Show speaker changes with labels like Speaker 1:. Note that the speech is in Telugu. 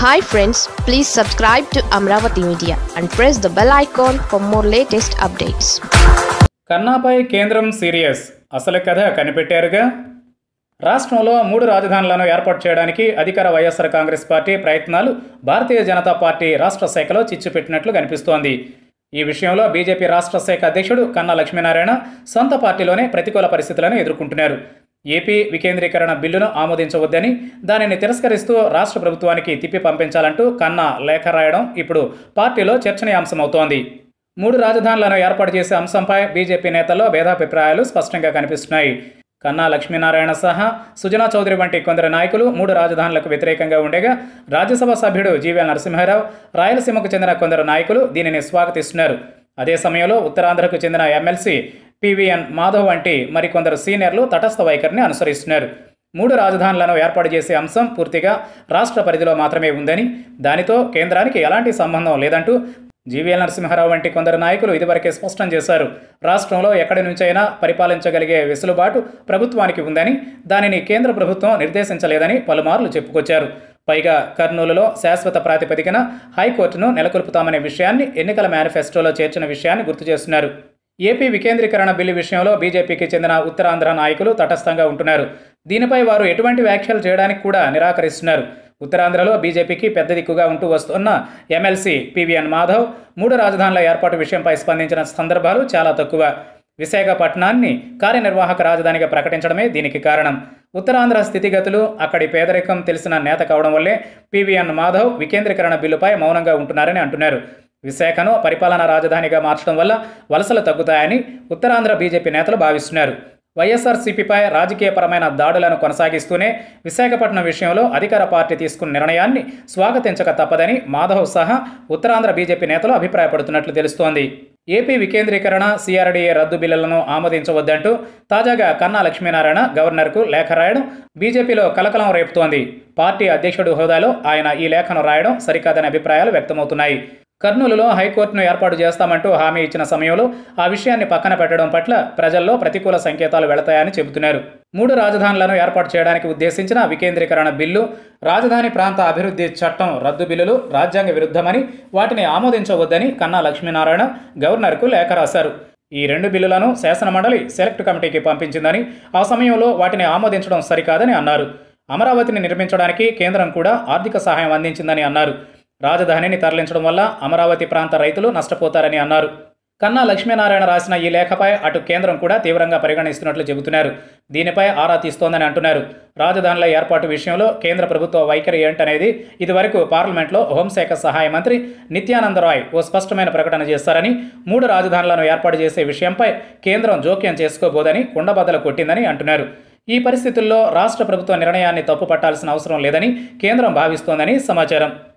Speaker 1: hi friends please subscribe to Amaravati media and press the bell icon for more latest updates
Speaker 2: కన్నాపై కేంద్రం సీరియస్ అసలు కథ కనిపెట్టారుగా రాష్ట్రంలో మూడు రాజధానులను ఏర్పాటు చేయడానికి అధికార వైఎస్ఆర్ కాంగ్రెస్ పార్టీ ప్రయత్నాలు భారతీయ జనతా పార్టీ రాష్ట్ర శాఖలో చిచ్చు పెట్టినట్లు కనిపిస్తోంది ఈ విషయంలో బీజేపీ రాష్ట్ర శాఖ అధ్యక్షుడు కన్నా లక్ష్మీనారాయణ సొంత పార్టీలోనే ప్రతికూల పరిస్థితులను ఎదుర్కొంటున్నారు ఏపీ వికేంద్రీకరణ బిల్లును ఆమోదించవద్దని దానిని తిరస్కరిస్తూ రాష్ట్ర ప్రభుత్వానికి తిప్పి పంపించాలంటూ కన్నా లేఖ రాయడం ఇప్పుడు పార్టీలో చర్చనీయాంశమవుతోంది మూడు రాజధానులను ఏర్పాటు చేసే అంశంపై బీజేపీ నేతల్లో భేదాభిప్రాయాలు స్పష్టంగా కనిపిస్తున్నాయి కన్నా లక్ష్మీనారాయణ సహా సుజనా చౌదరి వంటి కొందరు నాయకులు మూడు రాజధానులకు వ్యతిరేకంగా ఉండగా రాజ్యసభ సభ్యుడు జీవీఎల్ నరసింహారావు రాయలసీమకు చెందిన కొందరు నాయకులు దీనిని స్వాగతిస్తున్నారు అదే సమయంలో ఉత్తరాంధ్రకు చెందిన ఎమ్మెల్సీ పివిఎన్ మాధవ్ వంటి మరికొందరు సీనియర్లు తటస్థ వైఖరిని అనుసరిస్తున్నారు మూడు రాజధానులను ఏర్పాటు చేసే అంశం పూర్తిగా రాష్ట్ర పరిధిలో మాత్రమే ఉందని దానితో కేంద్రానికి ఎలాంటి సంబంధం లేదంటూ జీవీఎల్ నరసింహారావు వంటి కొందరు నాయకులు ఇదివరకే స్పష్టం చేశారు రాష్ట్రంలో ఎక్కడి నుంచైనా పరిపాలించగలిగే వెసులుబాటు ప్రభుత్వానికి ఉందని దానిని కేంద్ర ప్రభుత్వం నిర్దేశించలేదని పలుమార్లు చెప్పుకొచ్చారు పైగా కర్నూలులో శాశ్వత ప్రాతిపదికన హైకోర్టును నెలకొల్పుతామనే విషయాన్ని ఎన్నికల మేనిఫెస్టోలో చేర్చిన విషయాన్ని గుర్తు చేస్తున్నారు ఏపీ వికేంద్రీకరణ బిల్లు విషయంలో బీజేపీకి చెందిన ఉత్తరాంధ్ర నాయకులు తటస్థంగా ఉంటున్నారు దీనిపై వారు ఎటువంటి వ్యాఖ్యలు చేయడానికి కూడా నిరాకరిస్తున్నారు ఉత్తరాంధ్రలో బీజేపీకి పెద్ద దిక్కుగా ఉంటూ వస్తున్న ఎమ్మెల్సీ పివిఎన్ మాధవ్ మూడు రాజధానుల ఏర్పాటు విషయంపై స్పందించిన సందర్భాలు చాలా తక్కువ విశాఖపట్నాన్ని కార్యనిర్వాహక రాజధానిగా ప్రకటించడమే దీనికి కారణం ఉత్తరాంధ్ర స్థితిగతులు అక్కడి పేదరికం తెలిసిన నేత కావడం వల్లే పివిఎన్ మాధవ్ వికేంద్రీకరణ బిల్లుపై మౌనంగా ఉంటున్నారని అంటున్నారు విశాఖను పరిపాలనా రాజధానిగా మార్చడం వల్ల వలసలు తగ్గుతాయని ఉత్తరాంధ్ర బీజేపీ నేతలు భావిస్తున్నారు వైఎస్ఆర్సీపీపై రాజకీయపరమైన దాడులను కొనసాగిస్తూనే విశాఖపట్నం విషయంలో అధికార పార్టీ తీసుకున్న నిర్ణయాన్ని స్వాగతించక తప్పదని మాధవ్ సహా ఉత్తరాంధ్ర బీజేపీ నేతలు అభిప్రాయపడుతున్నట్లు తెలుస్తోంది ఏపీ వికేంద్రీకరణ సిఆర్డీఏ రద్దు బిల్లులను ఆమోదించవద్దంటూ తాజాగా కన్నా లక్ష్మీనారాయణ గవర్నర్కు లేఖ రాయడం బీజేపీలో కలకలం రేపుతోంది పార్టీ అధ్యక్షుడు హోదాలో ఆయన ఈ లేఖను రాయడం సరికాదనే అభిప్రాయాలు వ్యక్తమవుతున్నాయి కర్నూలులో హైకోర్టును ఏర్పాటు చేస్తామంటూ హామీ ఇచ్చిన సమయంలో ఆ విషయాన్ని పక్కన పెట్టడం పట్ల ప్రజల్లో ప్రతికూల సంకేతాలు వెళతాయని చెబుతున్నారు మూడు రాజధానులను ఏర్పాటు చేయడానికి ఉద్దేశించిన వికేంద్రీకరణ బిల్లు రాజధాని ప్రాంత అభివృద్ధి చట్టం రద్దు బిల్లులు రాజ్యాంగ విరుద్ధమని వాటిని ఆమోదించవద్దని కన్నా లక్ష్మీనారాయణ గవర్నర్కు లేఖ రాశారు ఈ రెండు బిల్లులను శాసనమండలి సెలెక్ట్ కమిటీకి పంపించిందని ఆ సమయంలో వాటిని ఆమోదించడం సరికాదని అన్నారు అమరావతిని నిర్మించడానికి కేంద్రం కూడా ఆర్థిక సహాయం అందించిందని అన్నారు రాజధానిని తరలించడం వల్ల అమరావతి ప్రాంత రైతులు నష్టపోతారని అన్నారు కన్నా లక్ష్మీనారాయణ రాసిన ఈ లేఖపై అటు కేంద్రం కూడా తీవ్రంగా పరిగణిస్తున్నట్లు చెబుతున్నారు దీనిపై ఆరా తీస్తోందని అంటున్నారు రాజధానుల ఏర్పాటు విషయంలో కేంద్ర ప్రభుత్వ వైఖరి ఏంటనేది ఇదివరకు పార్లమెంట్లో హోంశాఖ సహాయ మంత్రి నిత్యానంద రాయ్ ఓ స్పష్టమైన ప్రకటన చేశారని మూడు రాజధానులను ఏర్పాటు చేసే విషయంపై కేంద్రం జోక్యం చేసుకోబోదని కుండబద్దలు కొట్టిందని అంటున్నారు ఈ పరిస్థితుల్లో రాష్ట్ర ప్రభుత్వ నిర్ణయాన్ని తప్పుపట్టాల్సిన అవసరం లేదని కేంద్రం భావిస్తోందని సమాచారం